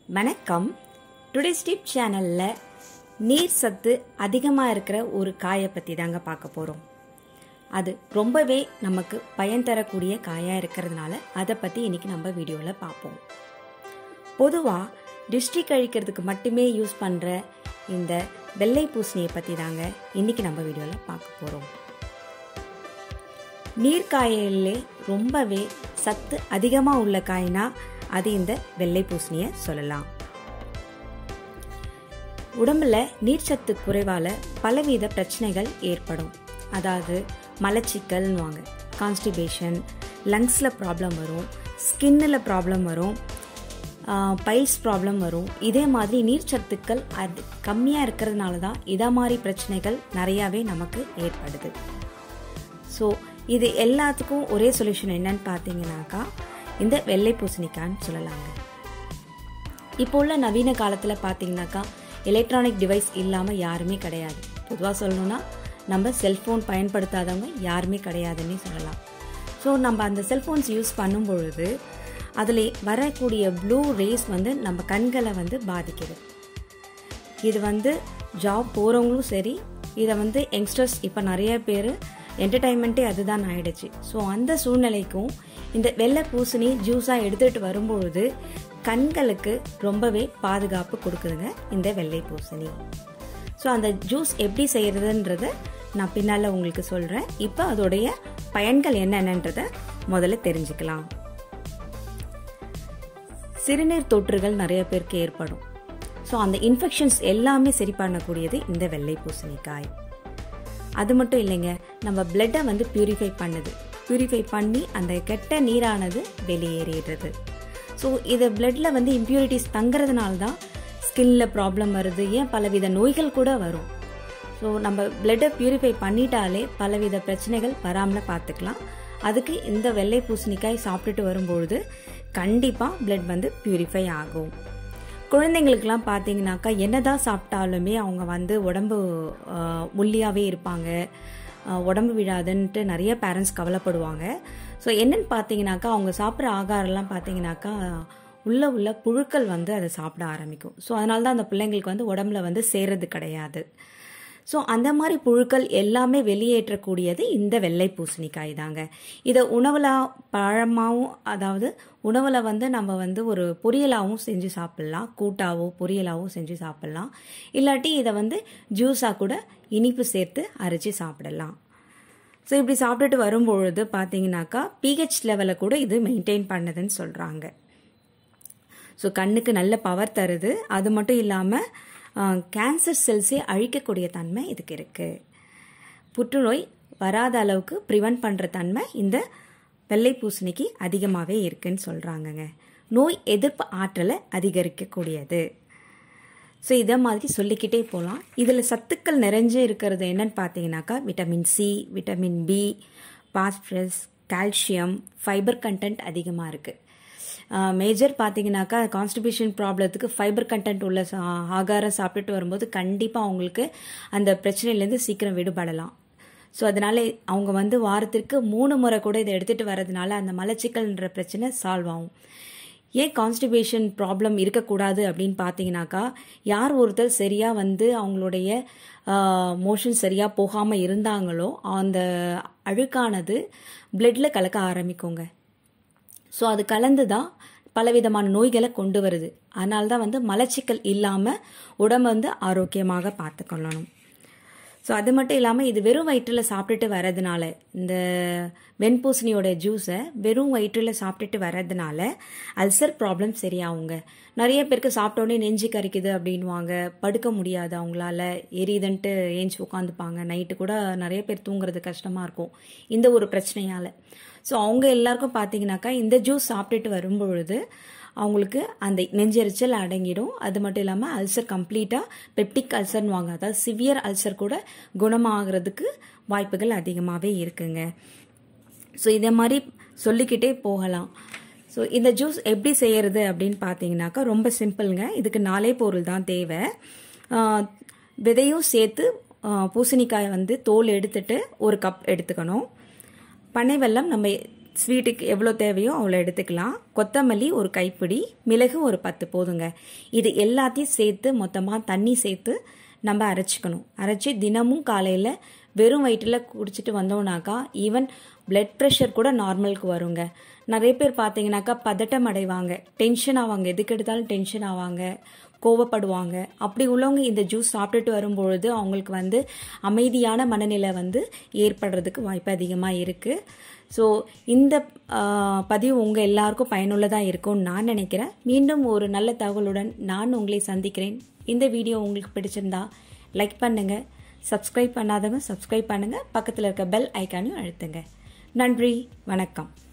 வணக்கம் டுடே ஸ்டிப் சேனலில் நீர் சத்து அதிகமாக இருக்கிற ஒரு காயை பற்றி தாங்க பார்க்க போகிறோம் அது ரொம்பவே நமக்கு பயன் தரக்கூடிய காயாக இருக்கிறதுனால அதை பற்றி இன்னைக்கு நம்ம வீடியோவில் பார்ப்போம் பொதுவாக டிஷ்டி கழிக்கிறதுக்கு மட்டுமே யூஸ் பண்ணுற இந்த வெள்ளை பூசணியை பற்றி தாங்க இன்னைக்கு நம்ம வீடியோவில் பார்க்க போகிறோம் நீர்க்காயிலே ரொம்பவே சத்து அதிகமாக உள்ள காய்னா அது இந்த வெள்ளை பூசணியை சொல்லலாம் உடம்புல நீர்ச்சத்து குறைவால பலவித பிரச்சனைகள் ஏற்படும் அதாவது மலச்சிக்கல்னுவாங்க கான்ஸ்டிபேஷன் லங்ஸில் ப்ராப்ளம் வரும் ஸ்கின்னில் ப்ராப்ளம் வரும் பைல்ஸ் ப்ராப்ளம் வரும் இதே மாதிரி நீர்ச்சத்துக்கள் அது கம்மியாக இருக்கிறதுனால தான் இதை மாதிரி பிரச்சனைகள் நிறையாவே நமக்கு ஏற்படுது ஸோ இது எல்லாத்துக்கும் ஒரே சொல்யூஷன் என்னன்னு பார்த்தீங்கன்னாக்கா இந்த வெள்ளை பூசணிக்கான்னு சொல்லலாங்க இப்போ உள்ள நவீன காலத்தில் பார்த்தீங்கன்னாக்கா எலக்ட்ரானிக் டிவைஸ் இல்லாமல் யாருமே கிடையாது பொதுவாக சொல்லணும்னா நம்ம செல்ஃபோன் பயன்படுத்தாதவங்க யாருமே கிடையாதுன்னே சொல்லலாம் ஸோ நம்ம அந்த செல்ஃபோன்ஸ் யூஸ் பண்ணும் பொழுது அதில் வரக்கூடிய ப்ளூ ரேஸ் வந்து நம்ம கண்களை வந்து பாதிக்குது இது வந்து ஜாப் போகிறவங்களும் சரி இதை வந்து யங்ஸ்டர்ஸ் இப்போ நிறைய பேர் என்டர்டைன்மெண்ட்டே அதுதான் ஆயிடுச்சு ஸோ அந்த சூழ்நிலைக்கும் இந்த வெள்ளை பூசணி ஜூஸாக எடுத்துகிட்டு வரும்பொழுது கண்களுக்கு ரொம்பவே பாதுகாப்பு கொடுக்குதுங்க இந்த வெள்ளை பூசணி ஸோ அந்த ஜூஸ் எப்படி செய்யறதுன்றத நான் பின்னால் உங்களுக்கு சொல்கிறேன் இப்போ அதோடைய பயன்கள் என்னென்னன்றத முதல்ல தெரிஞ்சுக்கலாம் சிறுநீர் தொற்றுகள் நிறைய பேருக்கு ஏற்படும் ஸோ அந்த இன்ஃபெக்ஷன்ஸ் எல்லாமே சரி பண்ணக்கூடியது இந்த வெள்ளை பூசணிக்காய் அது மட்டும் இல்லைங்க நம்ம பிளட்டை வந்து பியூரிஃபை பண்ணுது பியூரிஃபை பண்ணி அந்த கெட்ட நீரானது வெளியேறிடுறது ஸோ இது பிளட்ல வந்து இம்ப்யூரிட்டிஸ் தங்குறதுனால தான் ஸ்கின்ல ப்ராப்ளம் வருது ஏன் பலவித நோய்கள் கூட வரும் ஸோ நம்ம பிளட்டை பியூரிஃபை பண்ணிட்டாலே பலவித பிரச்சனைகள் வராமல் பார்த்துக்கலாம் அதுக்கு இந்த வெள்ளை பூசணிக்காய் சாப்பிட்டுட்டு வரும்பொழுது கண்டிப்பாக பிளட் வந்து பியூரிஃபை ஆகும் குழந்தைங்களுக்கெல்லாம் பார்த்தீங்கன்னாக்கா என்னதான் சாப்பிட்டாலுமே அவங்க வந்து உடம்பு ஒல்லியாகவே இருப்பாங்க உடம்பு விழாதுன்ட்டு நிறைய பேரண்ட்ஸ் கவலைப்படுவாங்க ஸோ என்னன்னு பார்த்தீங்கன்னாக்கா அவங்க சாப்பிட்ற ஆகாரம்லாம் பார்த்தீங்கன்னாக்கா உள்ள உள்ள புழுக்கள் வந்து அதை சாப்பிட ஆரம்பிக்கும் ஸோ அதனால தான் அந்த பிள்ளைங்களுக்கு வந்து உடம்புல வந்து சேர்றது கிடையாது ஸோ அந்த மாதிரி புழுக்கள் எல்லாமே வெளியேற்றக்கூடியது இந்த வெள்ளை பூசணிக்காய் தாங்க இதை உணவில் பழமாகவும் அதாவது உணவில் வந்து நம்ம வந்து ஒரு பொரியலாகவும் செஞ்சு சாப்பிட்லாம் கூட்டாவோ பொரியலாகவும் செஞ்சு சாப்பிட்லாம் இல்லாட்டி இதை வந்து ஜூஸாக கூட இனிப்பு சேர்த்து அரைச்சி சாப்பிடலாம் ஸோ இப்படி சாப்பிட்டுட்டு வரும்பொழுது பார்த்தீங்கன்னாக்கா பிஹெச் லெவலை கூட இது மெயின்டைன் பண்ணுதுன்னு சொல்கிறாங்க ஸோ கண்ணுக்கு நல்ல பவர் தருது அது மட்டும் இல்லாமல் கேன்சர் செல்ஸை அழிக்கக்கூடிய தன்மை இதுக்கு இருக்குது புற்றுநோய் வராத அளவுக்கு ப்ரிவெண்ட் பண்ணுற தன்மை இந்த வெள்ளை பூசணிக்கு அதிகமாகவே இருக்குன்னு சொல்கிறாங்கங்க நோய் எதிர்ப்பு ஆற்றலை அதிகரிக்கக்கூடியது ஸோ இதை மாதிரி சொல்லிக்கிட்டே போகலாம் இதில் சத்துக்கள் நிறைஞ்சு இருக்கிறது என்னன்னு பார்த்தீங்கன்னாக்கா vitamin C vitamin B phosphorus calcium fibre content அதிகமாக இருக்குது மேஜர் பார்த்தீங்கன்னாக்கா கான்ஸ்டிபேஷன் ப்ராப்ளத்துக்கு ஃபைபர் கண்டென்ட் உள்ள ஆகாரம் சாப்பிட்டுட்டு வரும்போது கண்டிப்பாக அவங்களுக்கு அந்த பிரச்சனையிலேருந்து சீக்கிரம் விடுபடலாம் ஸோ அதனால அவங்க வந்து வாரத்திற்கு மூணு முறை கூட இதை எடுத்துகிட்டு வரதுனால அந்த மலச்சிக்கல்ன்ற பிரச்சனை சால்வ் ஆகும் ஏன் கான்ஸ்டிபேஷன் ப்ராப்ளம் இருக்கக்கூடாது அப்படின்னு பார்த்தீங்கன்னாக்கா யார் ஒருத்தர் சரியாக வந்து அவங்களுடைய மோஷன் சரியாக போகாமல் இருந்தாங்களோ அந்த அழுக்கானது பிளட்டில் கலக்க ஆரம்பிக்குங்க ஸோ அது கலந்து தான் பலவிதமான நோய்களை கொண்டு வருது அதனால தான் வந்து மலச்சிக்கல் இல்லாமல் உடம்பு வந்து ஆரோக்கியமாக பார்த்துக்கொள்ளணும் ஸோ அது மட்டும் இல்லாமல் இது வெறும் வயிற்றில் சாப்பிட்டுட்டு வர்றதுனால இந்த வெண்பூசணியோட ஜூஸை வெறும் வயிற்றில் சாப்பிட்டுட்டு வர்றதுனால அல்சர் ப்ராப்ளம் சரியாகுங்க நிறைய பேருக்கு சாப்பிட்டோடனே நெஞ்சு கறிக்குது அப்படின்வாங்க படுக்க முடியாது அவங்களால எரியுதுன்ட்டு ஏஞ்சி உட்காந்துப்பாங்க நைட்டு கூட நிறைய பேர் தூங்குறது கஷ்டமாக இருக்கும் இந்த ஒரு பிரச்சனையால் ஸோ அவங்க எல்லாருக்கும் பார்த்தீங்கன்னாக்கா இந்த ஜூஸ் சாப்பிட்டுட்டு வரும்பொழுது அவங்களுக்கு அந்த நெஞ்செரிச்சல் அடங்கிடும் அது மட்டும் இல்லாமல் அல்சர் கம்ப்ளீட்டாக பெப்டிக் அல்சர்னு வாங்க அதாவது சிவியர் அல்சர் கூட குணமாகிறதுக்கு வாய்ப்புகள் அதிகமாகவே இருக்குங்க ஸோ இதே மாதிரி சொல்லிக்கிட்டே போகலாம் ஸோ இந்த ஜூஸ் எப்படி செய்யறது அப்படின்னு பார்த்தீங்கன்னாக்கா ரொம்ப சிம்பிளுங்க இதுக்கு நாலே பொருள் தான் தேவை விதையும் சேர்த்து பூசணிக்காய் வந்து தோல் எடுத்துட்டு ஒரு கப் எடுத்துக்கணும் பனை வெல்லம் நம்ம ஸ்வீட்டுக்கு எவ்வளோ தேவையோ அவ்வளோ எடுத்துக்கலாம் கொத்தமல்லி ஒரு கைப்பிடி மிளகு ஒரு பத்து போதுங்க இது எல்லாத்தையும் சேர்த்து மொத்தமாக தண்ணி சேர்த்து நம்ம அரைச்சிக்கணும் அரைச்சி தினமும் காலையில் வெறும் வயிற்றில் குடிச்சிட்டு வந்தோம்னாக்கா ஈவன் பிளட் ப்ரெஷர் கூட நார்மலுக்கு வருங்க நிறைய பேர் பார்த்தீங்கன்னாக்கா பதட்டம் அடைவாங்க டென்ஷன் ஆவாங்க எதுக்கு எடுத்தாலும் டென்ஷன் ஆவாங்க கோவப்படுவாங்க அப்படி உள்ளவங்க இந்த ஜூஸ் சாப்பிட்டுட்டு வரும்பொழுது அவங்களுக்கு வந்து அமைதியான மனநிலை வந்து ஏற்படுறதுக்கு வாய்ப்பு அதிகமாக இருக்குது ஸோ இந்த பதிவு உங்கள் எல்லாருக்கும் பயனுள்ளதாக இருக்கும்னு நான் நினைக்கிறேன் மீண்டும் ஒரு நல்ல தகவலுடன் நான் உங்களை சந்திக்கிறேன் இந்த வீடியோ உங்களுக்கு பிடிச்சிருந்தா லைக் பண்ணுங்கள் சப்ஸ்கிரைப் பண்ணாதவங்க சப்ஸ்கிரைப் பண்ணுங்கள் பக்கத்தில் இருக்க பெல் ஐக்கானையும் அழுத்துங்க நன்றி வணக்கம்